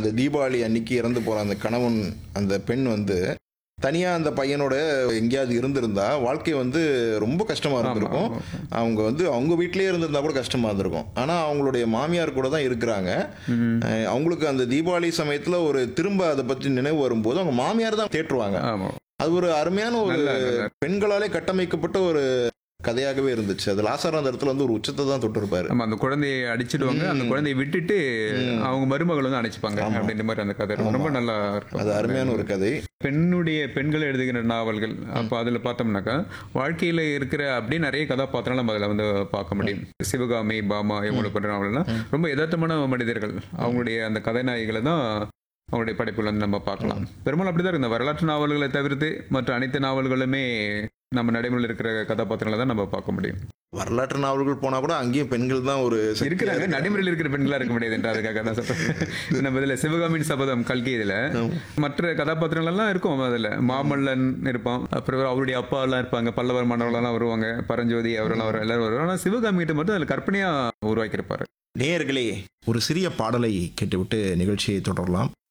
அந்த தீபாவளி அன்னைக்கு இறந்து போற அந்த கணவன் அந்த பெண் வந்து தனியா அந்த பையனோட எங்கேயாவது இருந்திருந்தா வாழ்க்கை வந்து ரொம்ப கஷ்டமா இருந்திருக்கும் அவங்க வந்து அவங்க வீட்டிலேயே இருந்திருந்தா கூட கஷ்டமா இருந்திருக்கும் ஆனா அவங்களுடைய மாமியார் கூட தான் இருக்கிறாங்க ம். அஹ் அவங்களுக்கு அந்த தீபாவளி சமயத்துல ஒரு திரும்ப அதை பத்தி நினைவு வரும்போது அவங்க மாமியார் தான் தேற்றுவாங்க ஆமா அது ஒரு அருமையான ஒரு நல்ல நல்ல பெண்களாலே கட்டமைக்கப்பட்ட ஒரு கதையாகவே இருந்துச்சு அது லாசார் அந்த இடத்துல வந்து ஒரு உச்சத்தை தான் தொட்டிருப்பாரு ஆமா அந்த குழந்தையை அடிச்சிடுவாங்க அந்த குழந்தையை விட்டுட்டு அவங்க மருமகள் வந்து அணைச்சிப்பாங்க அப்படின்ற மாதிரி அந்த கதை இருக்கும் ரொம்ப நல்லா இருக்கும் அது அருமையான ஒரு கதை பெண்ணுடைய பெண்கள் எழுதுகிற நாவல்கள் அப்போ அதில் பார்த்தோம்னாக்கா வாழ்க்கையில் இருக்கிற அப்படியே நிறைய கதாபாத்திரம் நம்ம அதில் வந்து பார்க்க முடியும் சிவகாமி பாமா இவங்களை பண்ற நாவல்னா ரொம்ப யதார்த்தமான மனிதர்கள் அவங்களுடைய அந்த கதாநாயகிகளை தான் அவங்களுடைய படைப்புல வந்து நம்ம பார்க்கலாம் பெரும்பாலும் அப்படிதான் இருக்கு இந்த வரலாற்று நாவல்களை தவிர்த்து மற்ற அனைத்து நாவல்களுமே நம்ம நடைமுறையில் இருக்கிற கதாபாத்திரங்களை தான் நம்ம பார்க்க முடியும் வரலாற்று நாவல்கள் போனா கூட அங்கேயும் பெண்கள் தான் ஒரு சக்தியா இருக்கிறாங்க நடைமுறையில் இருக்கிற பெண்களா இருக்க முடியாது என்று அதுக்காக தான் சொல்றேன் நம்ம இதுல சிவகாமியின் சபதம் கல்கி இதுல மற்ற கதாபாத்திரங்கள் எல்லாம் இருக்கும் அதுல மாமல்லன் இருப்பான் அப்புறம் அவருடைய அப்பா எல்லாம் இருப்பாங்க பல்லவர் மன்னர்கள்லாம் வருவாங்க பரஞ்சோதி அவரெல்லாம் வரும் எல்லாரும் வருவாங்க ஆனா சிவகாமி கிட்ட மட்டும் அதுல கற்பனையா உருவாக்கியிருப்பாரு நேயர்களே ஒரு சிறிய பாடலை கேட்டுவிட்டு நிகழ்ச்சியை தொடரலாம்